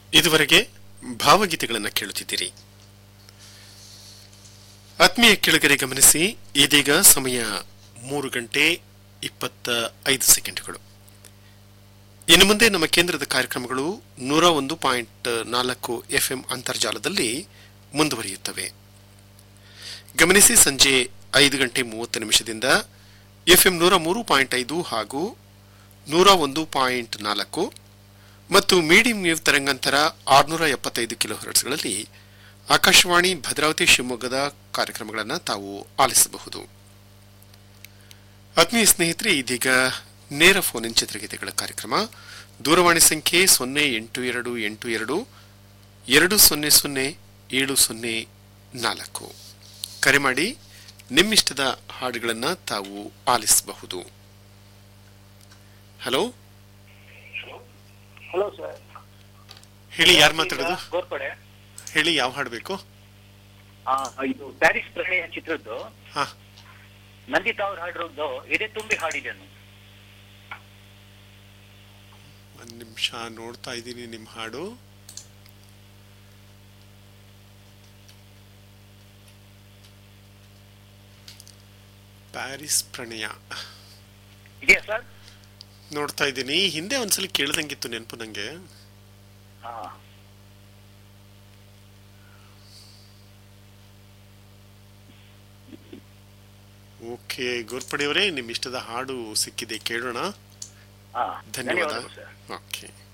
ಇದುವರೆಗೆ ಭಾವಗೀತೆಗಳನ್ನು ಕೇಳುತ್ತಿದ್ದೀರಿ ಆತ್ಮೀಯ ಕೆಳಗರೆ ಗಮನಿಸಿ ಇದೀಗ ಸಮಯ ಮೂರು ಗಂಟೆ ಇಪ್ಪತ್ತ ಐದು ಸೆಕೆಂಡ್ಗಳು ಇನ್ನು ಮುಂದೆ ನಮ್ಮ ಕೇಂದ್ರದ ಕಾರ್ಯಕ್ರಮಗಳು ನೂರ ಒಂದು ಪಾಯಿಂಟ್ ನಾಲ್ಕು ಎಫ್ಎಂ ಅಂತರ್ಜಾಲದಲ್ಲಿ ಮುಂದುವರಿಯುತ್ತವೆ ಗಮನಿಸಿ ಸಂಜೆ ಐದು ಗಂಟೆ ಮೂವತ್ತು ನಿಮಿಷದಿಂದ ಎಫ್ಎಂ ನೂರ ಮೂರು ಪಾಯಿಂಟ್ ಐದು ಹಾಗೂ ನೂರ ಒಂದು ಪಾಯಿಂಟ್ ನಾಲ್ಕು ಮತ್ತು ಮೀಡಿಯಂ ವೇವ್ ತರಂಗಾಂತರ ಆರುನೂರ ಎಪ್ಪತ್ತೈದು ಕಿಲೋ ಹರ್ಟ್ಸ್ಗಳಲ್ಲಿ ಆಕಾಶವಾಣಿ ಭದ್ರಾವತಿ ಶಿವಮೊಗ್ಗದ ಕಾರ್ಯಕ್ರಮಗಳನ್ನು ತಾವು ಆಲಿಸಬಹುದು ಆತ್ಮೀಯ ಸ್ನೇಹಿತರೆ ಇದೀಗ ನೇರ ಫೋನ್ ಇನ್ ಚಿತ್ರಗೀತೆಗಳ ಕಾರ್ಯಕ್ರಮ ದೂರವಾಣಿ ಸಂಖ್ಯೆ ಸೊನ್ನೆ ಎಂಟು ಎರಡು ಎಂಟು ಎರಡು ಎರಡು ಸೊನ್ನೆ ಸೊನ್ನೆ ಏಳು ಸೊನ್ನೆ ನಾಲ್ಕು ಕರೆ ಮಾಡಿ ನಿಮ್ಮಿಷ್ಟದ ಹಾಡುಗಳನ್ನು ತಾವು ಆಲಿಸಬಹುದು ಹಲೋ ಹಲೋ ಸರ್ ಹೇಳಿ ಯಾರು ಮಾತಾಡೋದು ಗೋರ್ಪಡೆ ಹೇಳಿ ಯಾವ ಹಾಡು ಬೇಕು ಆ, ಇದು ಪ್ಯಾರಿಸ್ ಪ್ರಣಯ ಚಿತ್ರದ್ದು ಹಾ ನಂದಿತಾ ಅವ್ರು ಹಾಡಿರೋದು ಎದೆ ತುಂಬಿ ಹಾಡಿದೆನು ಒಂದು ನಿಮಿಷ ನೋಡ್ತಾ ಇದ್ದೀನಿ ನಿಮ್ಮ ಹಾಡು ಪ್ಯಾರಿಸ್ ಪ್ರಣಯ ಇದೆಯಾ ಸರ್ ನೋಡ್ತಾ ಇದ್ದೀನಿ ಹಿಂದೆ ಒಂದ್ಸಲಿ ಕೇಳ್ದಂಗಿತ್ತು ನೆನಪು ನಂಗೆ ಹಾ ಓಕೆ ಗೋರ್ಪಡೆಯವರೇ ನಿಮ್ಮ ಇಷ್ಟದ ಹಾಡು ಸಿಕ್ಕಿದೆ ಕೇಳೋಣ ಹಾ ಧನ್ಯವಾದ ಧನ್ಯವಾದಗಳು ಸರ್ ಓಕೆ